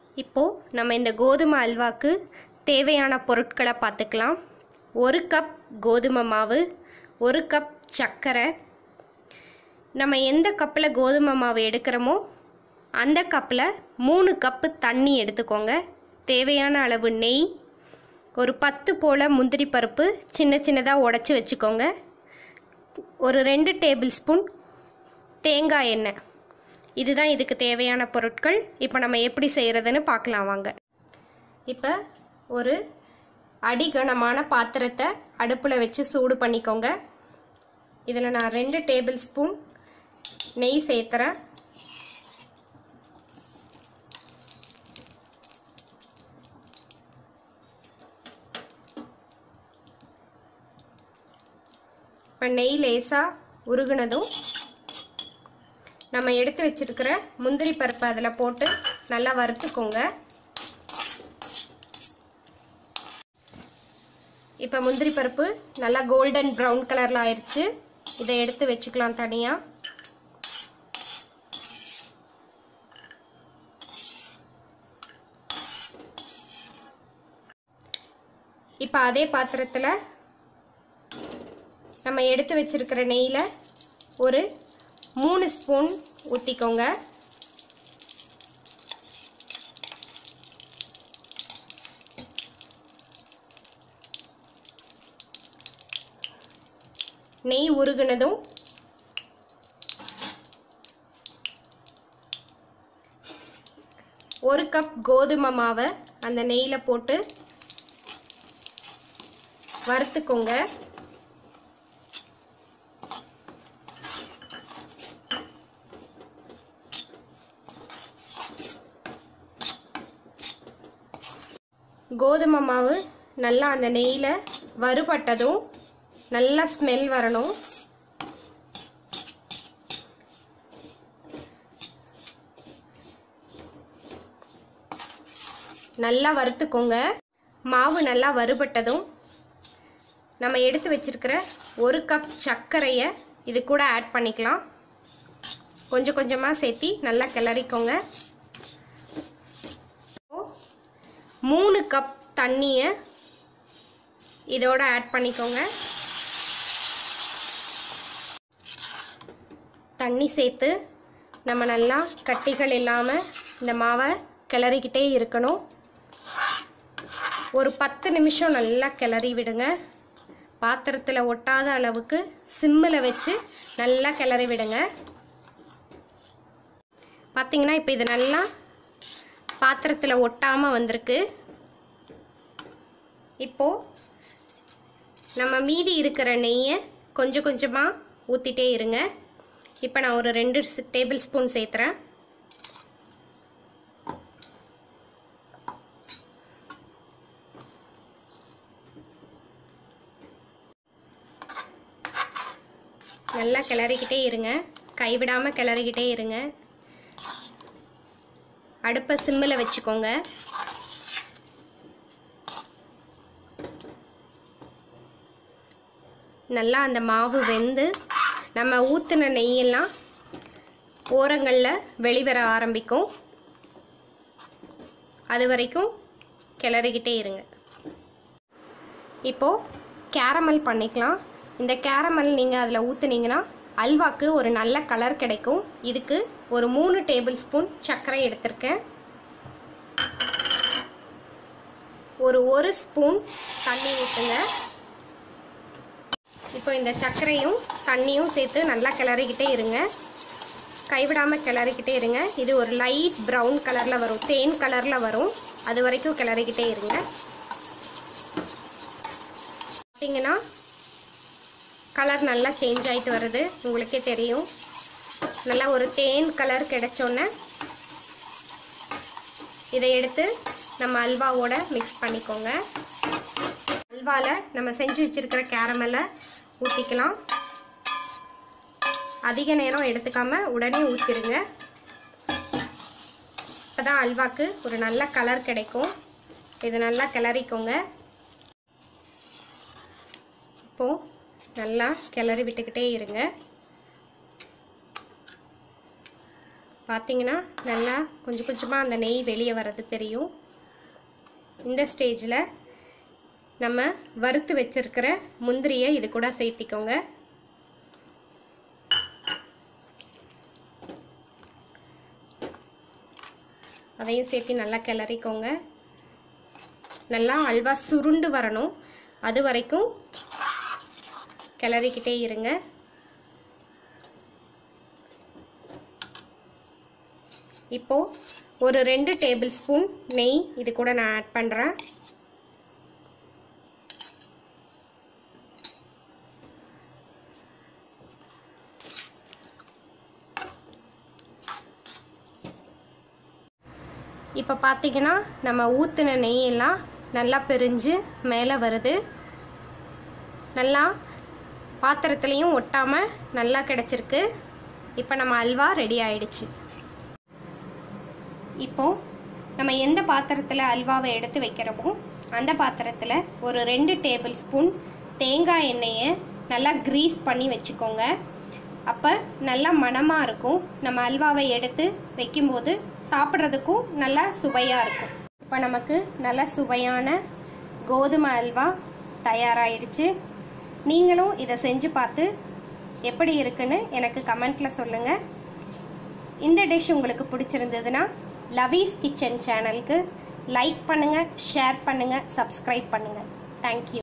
இப்போது நம்ம இந்த கோதுமை அல்வாக்கு தேவையான பொருட்களை பார்த்துக்கலாம் ஒரு கப் கோதுமை மாவு ஒரு கப் சர்க்கரை நம்ம எந்த கப்பில் கோதுமை மாவு எடுக்கிறோமோ அந்த கப்பில் மூணு கப்பு தண்ணி எடுத்துக்கோங்க தேவையான அளவு நெய் ஒரு பத்து போல் முந்திரி பருப்பு சின்ன சின்னதாக உடச்சி வச்சுக்கோங்க ஒரு ரெண்டு டேபிள் ஸ்பூன் தேங்காய் எண்ணெய் இதுதான் இதுக்கு தேவையான பொருட்கள் இப்போ நம்ம எப்படி செய்கிறதுன்னு பார்க்கலாம் வாங்க இப்போ ஒரு அடிகனமான பாத்திரத்தை அடுப்பில் வச்சு சூடு பண்ணிக்கோங்க இதில் நான் ரெண்டு டேபிள் ஸ்பூன் நெய் சேர்த்துறேன் இப்போ நெய் லேசாக உருகுனதும் நம்ம எடுத்து வச்சிருக்கிற முந்திரி பருப்பை அதில் போட்டு நல்லா வறுத்துக்கோங்க இப்போ முந்திரி பருப்பு நல்லா கோல்டன் ப்ரௌன் கலரில் ஆயிடுச்சு இதை எடுத்து வச்சுக்கலாம் தனியாக இப்போ அதே பாத்திரத்தில் நம்ம எடுத்து வச்சிருக்கிற நெய்யில் ஒரு மூணு ஸ்பூன் ஊற்றிக்கோங்க நெய் உருகுனதும் ஒரு கப் கோதுமை மாவை அந்த நெய்யில் போட்டு வறுத்துக்கோங்க கோதுமை மாவு நல்லா அந்த நெய்யில் வறுபட்டதும் நல்லா ஸ்மெல் வரணும் நல்லா வறுத்துக்கோங்க மாவு நல்லா வறுபட்டதும் நம்ம எடுத்து வச்சிருக்கிற ஒரு கப் சர்க்கரையை இது கூட ஆட் பண்ணிக்கலாம் கொஞ்சம் கொஞ்சமாக சேர்த்தி நல்லா கிளறிக்கோங்க மூணு கப் தண்ணியை இதோட ஆட் பண்ணிக்கோங்க தண்ணி சேர்த்து நம்ம நல்லா கட்டிகள் இல்லாமல் இந்த மாவை கிளறிக்கிட்டே இருக்கணும் ஒரு பத்து நிமிஷம் நல்லா கிளறி விடுங்க பாத்திரத்தில் ஒட்டாத அளவுக்கு சிம்மில் வச்சு நல்லா கிளறி விடுங்க பார்த்தீங்கன்னா இப்போ இது நல்லா பாத்திரத்தில் ஒட்டாமல் வந்திருக்கு இப்போது நம்ம மீதி இருக்கிற நெய்யை கொஞ்சம் கொஞ்சமாக ஊற்றிட்டே இருங்க இப்போ நான் ஒரு ரெண்டு டேபிள் ஸ்பூன் சேர்த்துறேன் நல்லா கிளறிக்கிட்டே இருங்க கைவிடாமல் கிளறிக்கிட்டே இருங்க அடுப்பை சிம்மில் வச்சுக்கோங்க நல்லா அந்த மாவு வெந்து நம்ம ஊற்றின நெய்யெல்லாம் ஓரங்களில் வெளிவர ஆரம்பிக்கும் அது வரைக்கும் கிளறிக்கிட்டே இருங்க இப்போது கேரமல் பண்ணிக்கலாம் இந்த கேரமல் நீங்கள் அதில் ஊற்றுனீங்கன்னா அல்வாக்கு ஒரு நல்ல கலர் கிடைக்கும் இதுக்கு ஒரு மூணு டேபிள் ஸ்பூன் சர்க்கரை எடுத்திருக்கேன் ஒரு ஒரு ஸ்பூன் தண்ணி ஊற்றுங்க இப்போ இந்த சர்க்கரையும் தண்ணியும் சேர்த்து நல்லா கிளறிக்கிட்டே இருங்க கைவிடாமல் கிளறிக்கிட்டே இருங்க இது ஒரு லைட் ப்ரௌன் கலரில் வரும் தேன் கலரில் வரும் அது வரைக்கும் கிளறிக்கிட்டே இருங்க பார்த்தீங்கன்னா கலர் நல்லா சேஞ்ச் ஆகிட்டு வருது உங்களுக்கே தெரியும் நல்லா ஒரு தேன் கலர் கிடைச்சோன்னே இதை எடுத்து நம்ம அல்வாவோட மிக்ஸ் பண்ணிக்கோங்க அல்வாவில் நம்ம செஞ்சு வச்சுருக்கிற கேரமலை ஊற்றிக்கலாம் அதிக நேரம் எடுத்துக்காமல் உடனே ஊற்றிடுங்க அப்போ தான் அல்வாக்கு ஒரு நல்ல கலர் கிடைக்கும் இது நல்லா கிளறிக்கோங்க இப்போது நல்லா கிளறி விட்டுக்கிட்டே இருங்க பார்த்தீங்கன்னா நல்லா கொஞ்சம் கொஞ்சமாக அந்த நெய் வெளியே வர்றது தெரியும் இந்த ஸ்டேஜில் நம்ம வறுத்து வச்சிருக்கிற முந்திரியை இது கூட சேர்த்திக்கோங்க அதையும் சேர்த்து நல்லா கிளறிக்கோங்க நல்லா அல்வா சுருண்டு வரணும் அது வரைக்கும் கிளறிக்கிட்டே இருங்க இப்போது ஒரு ரெண்டு டேபிள் ஸ்பூன் நெய் இது கூட நான் ஆட் பண்ணுறேன் இப்போ பார்த்தீங்கன்னா நம்ம ஊற்றின நெய்யெல்லாம் நல்லா பிரிஞ்சு மேலே வருது நல்லா பாத்திரத்துலேயும் ஒட்டாமல் நல்லா கிடச்சிருக்கு இப்போ நம்ம அல்வா ரெடி ஆயிடுச்சு இப்போ நம்ம எந்த பாத்திரத்தில் அல்வாவை எடுத்து வைக்கிறோமோ அந்த பாத்திரத்தில் ஒரு ரெண்டு டேபிள் ஸ்பூன் தேங்காய் எண்ணெயை நல்லா க்ரீஸ் பண்ணி வச்சுக்கோங்க அப்போ நல்லா மணமாக இருக்கும் நம்ம அல்வாவை எடுத்து வைக்கும்போது சாப்பிட்றதுக்கும் நல்லா சுவையாக இருக்கும் இப்போ நமக்கு நல்ல சுவையான கோதுமை அல்வா தயாராகிடுச்சு நீங்களும் இதை செஞ்சு பார்த்து எப்படி இருக்குன்னு எனக்கு கமெண்ட்டில் சொல்லுங்கள் இந்த டிஷ் உங்களுக்கு பிடிச்சிருந்ததுன்னா லவீஸ் கிச்சன் சேனலுக்கு லைக் பண்ணுங்கள் ஷேர் பண்ணுங்கள் சப்ஸ்கிரைப் பண்ணுங்கள் தேங்க்யூ